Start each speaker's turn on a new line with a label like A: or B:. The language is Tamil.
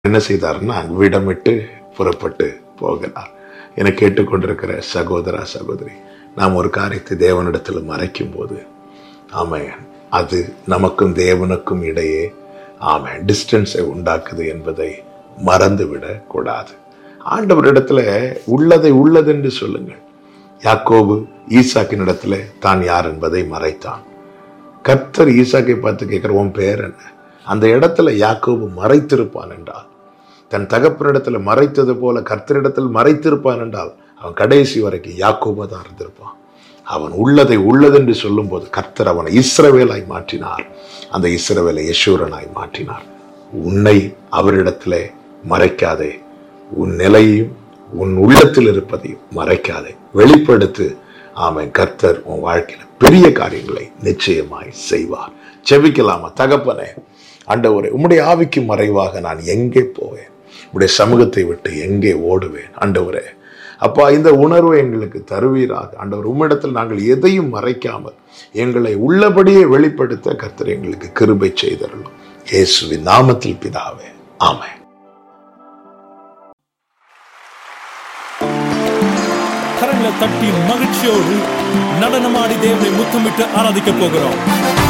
A: என்ன செய்தார்னா விடமிட்டு புறப்பட்டு போகிறார் என கேட்டுக்கொண்டிருக்கிற சகோதரா சகோதரி நாம் ஒரு காரியத்தை தேவனிடத்தில் மறைக்கும் போது ஆமாம் அது நமக்கும் தேவனுக்கும் இடையே ஆமாம் டிஸ்டன்ஸை உண்டாக்குது என்பதை மறந்துவிடக் கூடாது ஆண்டவரிடத்துல உள்ளதை உள்ளதென்று சொல்லுங்கள் யாக்கோபு ஈசாக்கின் இடத்துல தான் யார் என்பதை மறைத்தான் கர்த்தர் ஈசாக்கை பார்த்து கேட்கிற உன் பேர் என்ன அந்த இடத்துல யாக்கோபு மறைத்திருப்பான் என்றால் தன் தகப்பனிடத்துல மறைத்தது போல கர்த்தரிடத்தில் மறைத்திருப்பான் என்றால் அவன் கடைசி வரைக்கும் யாக்கோபா தான் இருந்திருப்பான் அவன் உள்ளதை உள்ளதென்று சொல்லும்போது கர்த்தர் அவனை இஸ்ரவேலாய் மாற்றினார் அந்த இஸ்ரவேலை யசூரனாய் மாற்றினார் உன்னை அவரிடத்திலே மறைக்காதே உன் நிலையும் உன் உள்ளத்தில் இருப்பதையும் மறைக்காதே வெளிப்படுத்து ஆமென் கர்த்தர் உன் வாழ்க்கையில பெரிய காரியங்களை நிச்சயமாய் செய்வார் செபிக்கலாமா தகப்பனே ஆண்டவரே உம்முடைய ஆவிக்கு மறைவாக நான் எங்கே போவேன் உம்முடைய சமூகத்தை விட்டு எங்கே ஓடுவேன் ஆண்டவரே அப்பா இந்த உணர்வை எங்களுக்கு தருவீராக ஆண்டவர் உம்மிடத்தில் நாங்கள் எதையும் மறைக்காமல் எங்களை உள்ளபடியே வெளிப்படுத்த கர்த்தர் எங்களுக்கு கிருபை செய்தருளும் இயேசுவின் நாமத்தில் பிதாவே ஆமென்
B: கரங்களை தட்டி மகிழ்ச்சியோடு நடனமாடி தேவனை முத்தமிட்டு ஆராதிக்க போகிறோம்